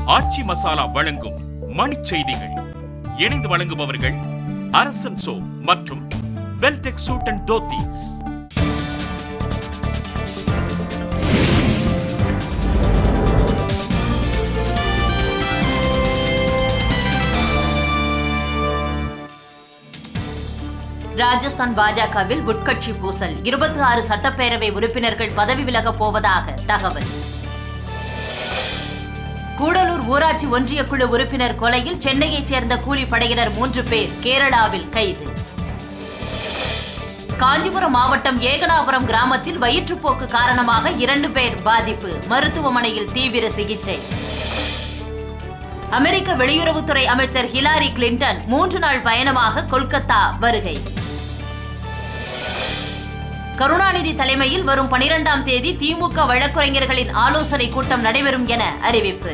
ஆச்சி மசாலா வழங்கும் மணிச் செய்திகள் இணைந்து வழங்குபவர்கள் அரசன் சோ மற்றும் Veltex suit and dhotis Rajasthan பாஜகவில் உட்கட்சி பூசல் இருபத்தி ஆறு சட்டப்பேரவை உறுப்பினர்கள் பதவி விலகப் போவதாக தகவல் கூடலூர் ஊராட்சி ஒன்றிய குழு உறுப்பினர் கொலையில் சென்னையைச் சேர்ந்த கூலிப்படையினர் மூன்று பேர் கேரளாவில் கைது காஞ்சிபுரம் மாவட்டம் ஏகனாபுரம் கிராமத்தில் வயிற்றுப்போக்கு காரணமாக இரண்டு பேர் பாதிப்பு மருத்துவமனையில் தீவிர சிகிச்சை அமெரிக்க வெளியுறவுத்துறை அமைச்சர் ஹிலாரி கிளின்டன் மூன்று நாள் பயணமாக கொல்கத்தா வருகை கருணாநிதி தலைமையில் வரும் பனிரெண்டாம் தேதி திமுக வழக்குரைஞர்களின் ஆலோசனை கூட்டம் நடைபெறும் என அறிவிப்பு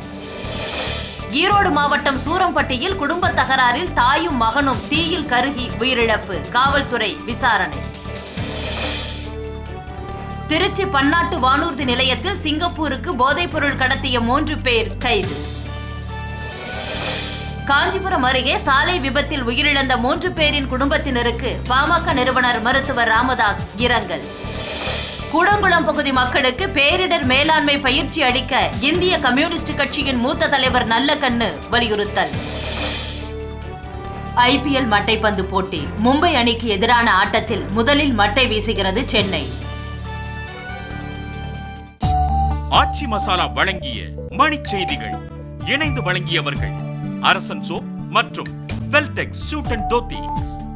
ஈரோடு மாவட்டம் சூரம்பட்டியில் குடும்ப தகராறில் தாயும் மகனும் தீயில் கருகி உயிரிழப்பு காவல்துறை விசாரணை திருச்சி பன்னாட்டு வானூர்தி நிலையத்தில் சிங்கப்பூருக்கு போதைப்பொருள் கடத்திய மூன்று பேர் கைது காஞ்சிபுரம் அருகே சாலை விபத்தில் உயிரிழந்த மூன்று பேரின் குடும்பத்தினருக்கு பாமக நிறுவனர் மருத்துவர் ராமதாஸ் இரங்கல் கூடங்குளம் பகுதி மக்களுக்கு பேரிடர் மேலாண்மை பயிற்சி அளிக்க இந்திய கம்யூனிஸ்ட் கட்சியின் மூத்த தலைவர் நல்லக்கண்ணு வலியுறுத்தல் ஐபிஎல் மட்டைப்பந்து போட்டி மும்பை அணிக்கு எதிரான ஆட்டத்தில் முதலில் மட்டை வீசுகிறது சென்னை ஆச்சி மசாலா வழங்கிய மணிச் செய்திகள் இணைந்து வழங்கியவர்கள் அரசன் சோ மற்றும் வெல்டெக் சூட் அண்ட் தோத்தீஸ்